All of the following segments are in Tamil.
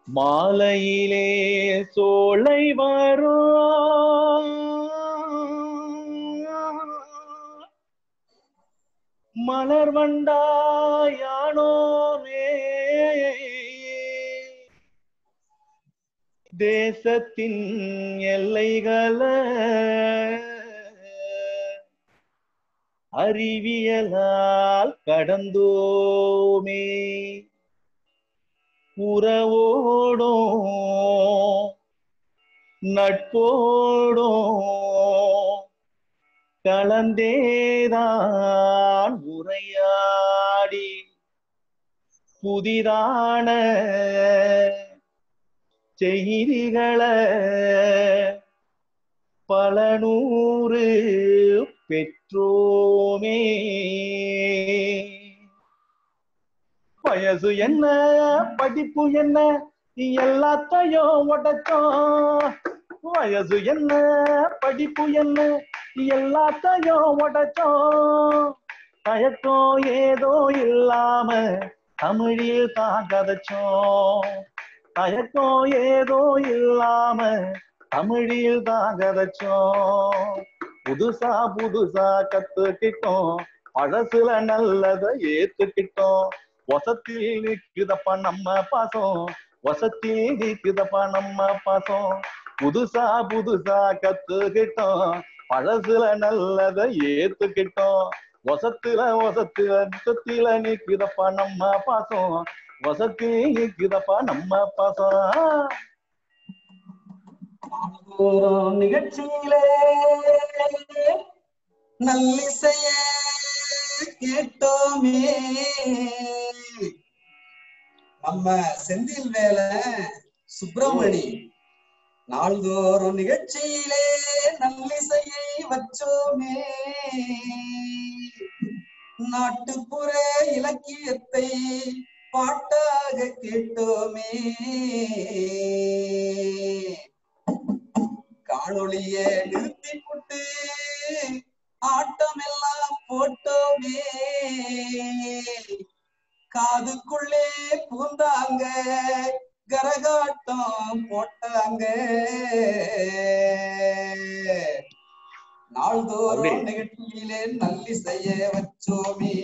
மாலையிலே சோலை வரும் மலர் வண்டாயானோமே தேசத்தின் எல்லைகளை அறிவியலால் கடந்தோமே உறவோடும் நட்போடும் கலந்தேதான் உரையாடி புதிதான செய்திகளை பல நூறு பெற்றோமே வயசு என்ன படிப்பு என்ன எல்லாத்தையும் உடைச்சோம் வயசு என்ன படிப்பு என்ன எல்லாத்தையும் உடைச்சோம் தயக்கம் ஏதோ இல்லாம தமிழில் தான் கதைச்சோம் தயக்கம் ஏதோ இல்லாம தமிழில் தான் கதைச்சோம் புதுசா புதுசா கத்துக்கிட்டோம் பழசுல நல்லத ஏத்துக்கிட்டோம் வசத்தில் நிக்குதப்பா நம்ம பாசம் வசத்தில் நிக்குதப்பா நம்ம பாசம் புதுசா புதுசா கத்துக்கிட்டோம் பழசுல நல்லத ஏத்துக்கிட்டோம் வசத்துல வசத்துல நித்தத்தில நிக்குதப்பா நம்ம பாசம் வசத்தில் நிக்குதப்பா நம்ம பாசம் நாள்தோறும் நிகழ்ச்சியிலே நல்லிசைய கேட்டோமே நம்ம செந்தில் வேலை சுப்பிரமணி நாள்தோறும் நிகழ்ச்சியிலே நல்லிசையை வச்சோமே நாட்டுப்புற இலக்கியத்தை பாட்டாக கேட்டோமே காணொளிய நிறுத்தி போட்டு ஆட்டம் எல்லாம் போட்டோமே காதுக்குள்ளே பூந்தாங்க கரகாட்டம் போட்டாங்க நாள்தோறும் நிகழ்ச்சியிலே நல்லிசைய வச்சோமே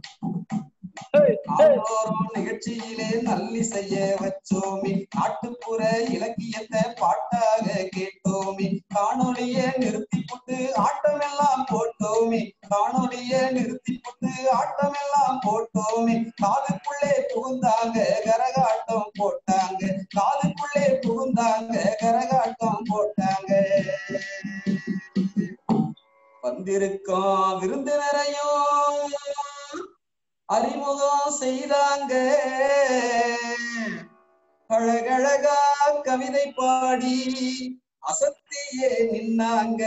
நாள்தோறும் நிகழ்ச்சியிலே நல்லிசைய வச்சோமே நாட்டுப்புற இலக்கியத்தை பாட்டாக கேட்டோமே காணொளிய நிறுத்தி போட்டு ஆட்டம் எல்லாம் போட்டோமே காணொளிய நிறுத்தி போட்டு ஆட்டம் எல்லாம் போட்டோமே காதுக்குள்ளே புகுந்தாங்க கரகாட்டம் போட்டாங்க காதுக்குள்ளே புகுந்தாங்க கரகாட்டம் போட்டாங்க வந்திருக்கோம் விருந்தினரையும் அறிமுகம் செய்தாங்க அழகழகா கவிதை பாடி அசத்தியே நின்னாங்க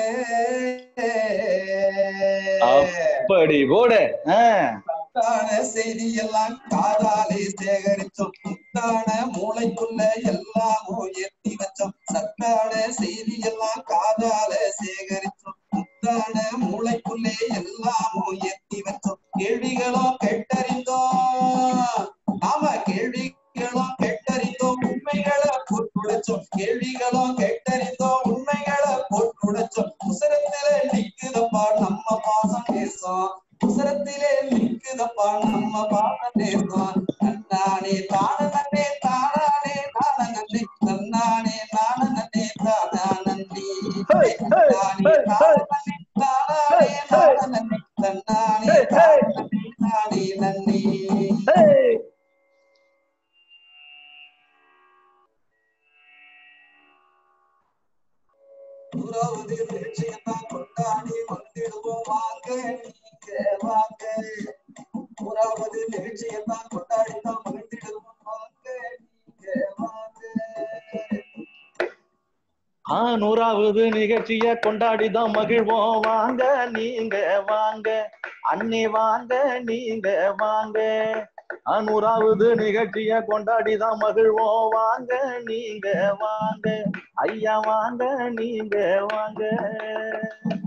அப்படி போட ஆஹ் சத்தான செய்தி எல்லாம் காதாலே சேகரிச்சோம் முத்தான மூளைக்குள்ள எல்லாமும் ஏத்தி வச்சோம் சத்தான செய்தி எல்லாம் காதால சேகரிச்சோம் முத்தான மூளைக்குள்ளே எல்லாமும் ஏத்தி வச்சோம் கேள்விகளும் கேட்டறிந்தோம் நாம கேள்விகளும் கேட்டறிந்தோம் உண்மைகளை போட்டுடைச்சோம் கேள்விகளும் கேட்டறிந்தோம் உண்மைகளை போட்டுடைச்சோம் உசரத்திலே நிக்குதப்பா நம்ம பாசம் பேசும் உசரத்திலே நிக்குதப்பா நம்ம பாசம் பேசும் நன்னானே தான நன்னே தானானே தான நன்னே நன்னானே நான நன்னே தானா நன்னே நன்னானே தான நன்னே தானானே நான நன்னே நன்னானே தான நன்னே நானே நன்னே ஏய். உறவுது நிச்சயத்தான் கொண்டாடி வந்திடுவோம் வாங்க நீங்க வாங்க உறவுது நிகழ்ச்சியத்தான் கொண்டாடித்தான் மகிழ்ந்திடுவோம் வாங்க நீங்க வாங்க ஆ நூறாவது நிகழ்ச்சிய கொண்டாடிதான் மகிழ்வோம் வாங்க நீங்க வாங்க அண்ணே வாங்க நீங்க வாங்க ஆ நூறாவது நிகழ்ச்சிய கொண்டாடிதான் மகிழ்வோம் வாங்க நீங்க வாங்க ஐயா வாங்க நீங்க வாங்க